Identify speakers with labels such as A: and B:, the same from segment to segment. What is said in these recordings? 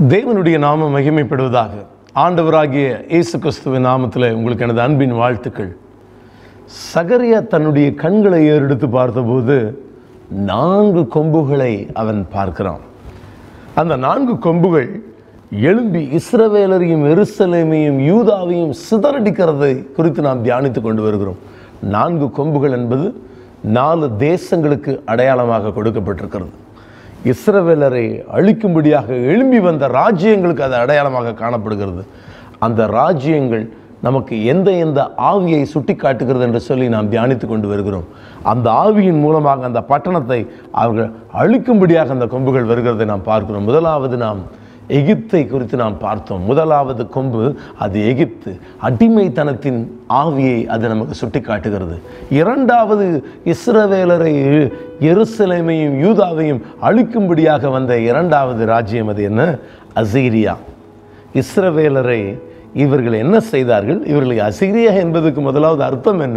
A: தேவனுடைய நாமம் மகிமைப்படுவதாக ஆண்டவராகிய இயேசு கிறிஸ்துவின் நாமத்தில் உங்களுக்கு எனது அன்பின் வாழ்த்துக்கள் சகரியா தன்னுடைய கண்களை ஏறெடுத்து பார்த்தபோது நான்கு கொம்புகளை அவன் பார்க்கிறான் அந்த நான்கு கொம்புகள் எழும்பி இஸ்ரவேலரையும் எருசலேமையும் யூதாவையும் சிதறடிக்கிறதை குறித்து நாம் தியானித்துக் கொண்டு வருகிறோம் நான்கு கொம்புகள் என்பது நாலு தேசங்களுக்கு அடையாளமாக கொடுக்கப்பட்டிருக்கிறது இஸ்ரவேலரை அழிக்கும்படியாக எழும்பி வந்த ராஜ்யங்களுக்கு அது அடையாளமாக காணப்படுகிறது அந்த ராஜ்யங்கள் நமக்கு எந்த எந்த ஆவியை சுட்டி காட்டுகிறது என்று சொல்லி நாம் தியானித்து கொண்டு வருகிறோம் அந்த ஆவியின் மூலமாக அந்த பட்டணத்தை அவர்கள் அழிக்கும்படியாக அந்த கொம்புகள் வருகிறதை நாம் பார்க்கிறோம் முதலாவது நாம் எகிப்தை குறித்து நாம் பார்த்தோம் முதலாவது கொம்பு அது எகிப்து அடிமைத்தனத்தின் ஆவியை அது நமக்கு சுட்டி காட்டுகிறது இரண்டாவது இஸ்ரவேலரை எருசலேமையும் யூதாவையும் அழிக்கும்படியாக வந்த இரண்டாவது ராஜ்யம் அது என்ன அசீரியா இஸ்ரவேலரை இவர்கள் என்ன செய்தார்கள் இவர்களை அசீரியா என்பதுக்கு முதலாவது அர்த்தம் என்ன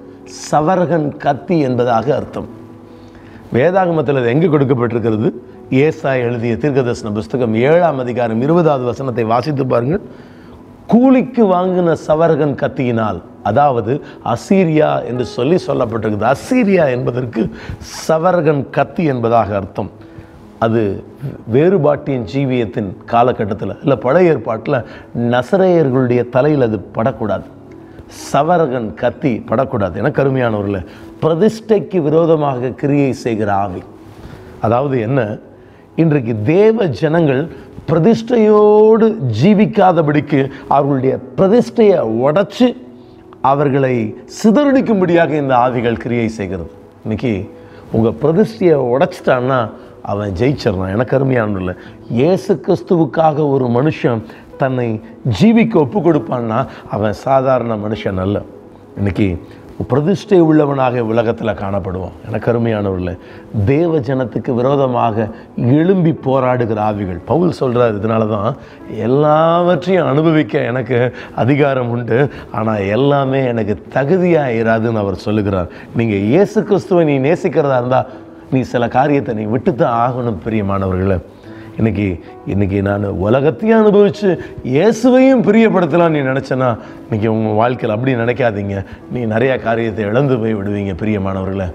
A: சவரகன் கத்தி என்பதாக அர்த்தம் வேதாகமத்தில் அது எங்கே கொடுக்கப்பட்டிருக்கிறது ஏசா எழுதிய தீர்க்கதர்சன புஸ்தகம் ஏழாம் அதிகாரம் இருபதாவது வசனத்தை வாசித்து பாருங்கள் கூலிக்கு வாங்கின சவரகன் கத்தியினால் அதாவது அசீரியா என்று சொல்லி சொல்லப்பட்டிருக்குது அசீரியா என்பதற்கு சவரகன் கத்தி என்பதாக அர்த்தம் அது வேறுபாட்டின் ஜீவியத்தின் காலகட்டத்தில் இல்லை பழைய ஏற்பாட்டில் நசரேயர்களுடைய தலையில் அது படக்கூடாது சவரகன் கத்தி படக்கூடாது என கருமையானவர்கள பிரதிஷ்டைக்கு விரோதமாக கிரியை செய்கிற ஆவி அதாவது என்ன இன்றைக்கு தேவ ஜனங்கள் பிரதிஷ்டையோடு ஜீவிக்காதபடிக்கு அவர்களுடைய பிரதிஷ்டையை உடைச்சு அவர்களை சிதறடிக்கும்படியாக இந்த ஆவிகள் கிரியை செய்கிறது இன்னைக்கு உங்கள் பிரதிஷ்டையை உடைச்சிட்டான்னா அவன் ஜெயிச்சிடறான் எனக்கு அருமையான இல்லை இயேசு கிறிஸ்துவுக்காக ஒரு மனுஷன் தன்னை ஜீவிக்க ஒப்பு கொடுப்பான்னா அவன் சாதாரண மனுஷன் அல்ல இன்னைக்கு பிரதிஷ்டை உள்ளவனாக உலகத்தில் காணப்படுவான் எனக்கு அருமையானவர்கள தேவ ஜனத்துக்கு விரோதமாக எழும்பி போராடுகிற ஆவிகள் பவுல் சொல்கிறார் இதனால தான் எல்லாவற்றையும் அனுபவிக்க எனக்கு அதிகாரம் உண்டு ஆனால் எல்லாமே எனக்கு தகுதியாக இராதுன்னு அவர் சொல்லுகிறார் நீங்கள் இயேசு கிறிஸ்துவை நீ நேசிக்கிறதா இருந்தால் நீ சில காரியத்தை நீ விட்டுத்தான் ஆகணும் பிரியமானவர்களே இன்னைக்கு இன்னைக்கு நான் உலகத்தையும் அனுபவித்து இயேசுவையும் பிரியப்படுத்தலாம் நீ நினச்சேன்னா இன்னைக்கு உங்கள் வாழ்க்கையில் அப்படி நினைக்காதீங்க நீ நிறையா காரியத்தை இழந்து போய் விடுவீங்க பிரியமானவர்களே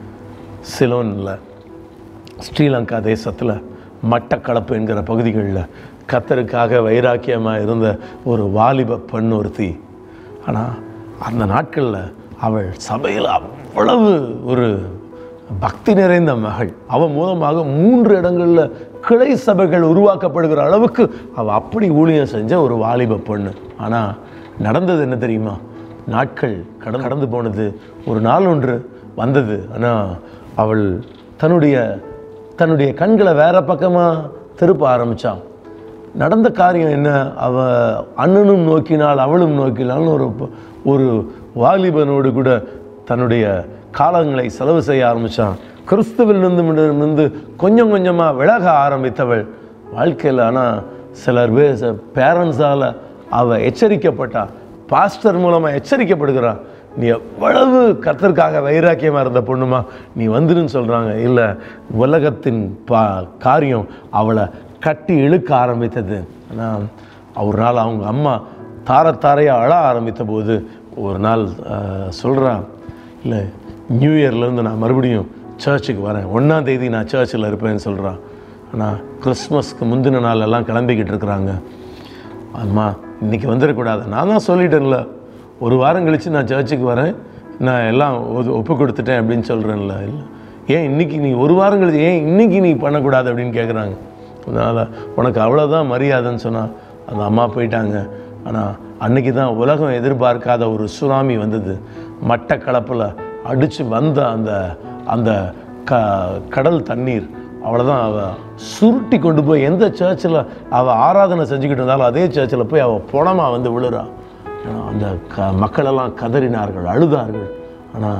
A: சிலோனில் ஸ்ரீலங்கா தேசத்தில் மட்டக்களப்பு என்கிற பகுதிகளில் கத்தருக்காக வைராக்கியமாக இருந்த ஒரு வாலிப பெண் ஒருத்தி ஆனால் அந்த நாட்களில் அவள் சபையில் அவ்வளவு ஒரு பக்தி நிறைந்த மகள் அவன் மூலமாக மூன்று இடங்களில் கிளை சபைகள் உருவாக்கப்படுகிற அளவுக்கு அவள் அப்படி ஊழியம் செஞ்ச ஒரு வாலிப பொண்ணு ஆனால் நடந்தது என்ன தெரியுமா நாட்கள் கடந்து கடந்து போனது ஒரு நாள் ஒன்று வந்தது ஆனால் அவள் தன்னுடைய தன்னுடைய கண்களை வேற பக்கமாக திருப்ப ஆரம்பித்தான் நடந்த காரியம் என்ன அவ அண்ணனும் நோக்கினால் அவளும் நோக்கினால்னு ஒரு ஒரு வாலிபனோடு கூட தன்னுடைய காலங்களை செலவு செய்ய ஆரம்பித்தான் கிறிஸ்துவிலிருந்து இருந்து கொஞ்சம் கொஞ்சமாக விலக ஆரம்பித்தவள் வாழ்க்கையில் ஆனால் சிலர் பேர் பேரண்ட்ஸால் அவள் எச்சரிக்கப்பட்டா பாஸ்டர் மூலமாக எச்சரிக்கப்படுகிறான் நீ எவ்வளவு கத்தற்காக வைராக்கியமாக இருந்த பொண்ணுமா நீ வந்துருன்னு சொல்கிறாங்க இல்லை உலகத்தின் பா காரியம் அவளை கட்டி இழுக்க ஆரம்பித்தது ஆனால் ஒரு நாள் அவங்க அம்மா தார தாரையாக அழ ஆரம்பித்த போது ஒரு நாள் சொல்கிறான் இல்லை நியூ இயர்லேருந்து நான் மறுபடியும் சர்ச்சுக்கு வரேன் ஒன்றாம் தேதி நான் சர்ச்சில் இருப்பேன்னு சொல்கிறான் ஆனால் கிறிஸ்மஸ்க்கு முந்தின நாள் எல்லாம் கிளம்பிக்கிட்டு இருக்கிறாங்க அம்மா இன்றைக்கி வந்துடக்கூடாது நான் தான் சொல்லிட்டேன்ல ஒரு வாரம் கழித்து நான் சர்ச்சுக்கு வரேன் நான் எல்லாம் ஒது ஒப்பு கொடுத்துட்டேன் அப்படின்னு சொல்கிறேன்ல இல்லை ஏன் இன்றைக்கி நீ ஒரு வாரம் கழிச்சு ஏன் இன்றைக்கி நீ பண்ணக்கூடாது அப்படின்னு கேட்குறாங்க அதனால் உனக்கு அவ்வளோதான் மரியாதைன்னு சொன்னால் அந்த அம்மா போயிட்டாங்க ஆனால் அன்றைக்கி தான் உலகம் எதிர்பார்க்காத ஒரு சுனாமி வந்தது மட்டக்களப்பில் அடித்து வந்த அந்த அந்த க கடல் தண்ணீர் அவ்வளோதான் அவள் சுருட்டி கொண்டு போய் எந்த சர்ச்சில் அவள் ஆராதனை செஞ்சுக்கிட்டு இருந்தாலும் அதே சர்ச்சில் போய் அவள் புணமாக வந்து விழுறா அந்த க மக்களெல்லாம் கதறினார்கள் அழுதார்கள் ஆனால்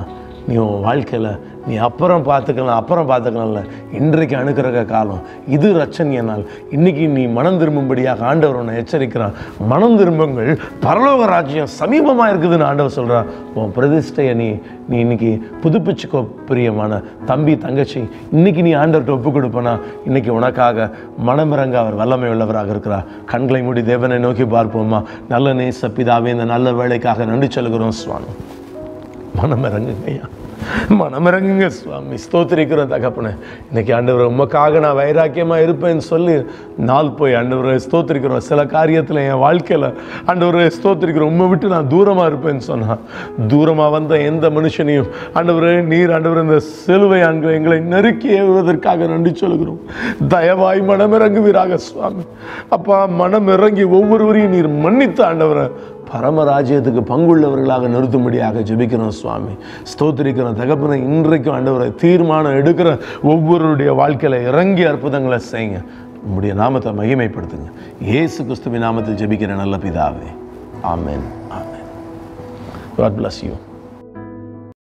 A: நீ உன் வாழ்க்கையில் நீ அப்புறம் பார்த்துக்கலாம் அப்புறம் பார்த்துக்கலாம்ல இன்றைக்கு அணுக்கிறக காலம் இது ரச்சனிய நாள் இன்னைக்கு நீ மனம் திரும்பும்படியாக ஆண்டவர் உன்னை எச்சரிக்கிறான் மனம் திரும்புங்கள் பரலோக ராஜ்யம் சமீபமாக இருக்குதுன்னு ஆண்டவர் சொல்கிறான் உன் பிரதிஷ்டையை நீ நீ இன்னைக்கு புதுப்பிச்சுக்கோ பிரியமான தம்பி தங்கச்சி இன்னைக்கு நீ ஆண்டவர்கிட்ட ஒப்பு கொடுப்பனா இன்னைக்கு உனக்காக மனமிறங்க அவர் வல்லமை உள்ளவராக இருக்கிறார் கண்களை மூடி தேவனை நோக்கி பார்ப்போமா நல்ல நேச பிதாவே இந்த நல்ல வேலைக்காக நன்றி சொல்கிறோம் சுவாமி மனமிறங்குங்கய்யா மனமிறங்குங்க சுவாமி ஸ்தோத்திரிக்கிறோம் தகப்பனே இன்னைக்கு ஆண்டவர் உமக்காக நான் வைராக்கியமாக இருப்பேன்னு சொல்லி நாள் போய் ஆண்டவரை ஸ்தோத்திரிக்கிறோம் சில காரியத்தில் என் வாழ்க்கையில் ஆண்டவரை ஸ்தோத்திரிக்கிறோம் உண்மை விட்டு நான் தூரமாக இருப்பேன்னு சொன்னான் தூரமாக வந்த எந்த மனுஷனையும் ஆண்டவரே நீர் ஆண்டவர் இந்த சிலுவை ஆண்களை எங்களை நெருக்கி ஏவுவதற்காக நன்றி சொல்கிறோம் தயவாய் மனமிறங்குவீராக சுவாமி அப்பா மனம் இறங்கி ஒவ்வொருவரையும் நீர் மன்னித்து ஆண்டவரை பரமராஜ்யத்துக்கு பங்குள்ளவர்களாக நிறுத்தும்படியாக ஜெபிக்கிறோம் சுவாமி ஸ்தோத்திரிக்கிறோம் தகப்பனை இன்றைக்கும் ஆண்டவரை தீர்மானம் எடுக்கிற ஒவ்வொருடைய வாழ்க்கையில் இறங்கி அற்புதங்களை செய்யுங்க உம்முடைய நாமத்தை மகிமைப்படுத்துங்க இயேசு கிறிஸ்துவின் நாமத்தில் ஜெபிக்கிற நல்ல பிதாவே ஆமென் ஆமென் God bless you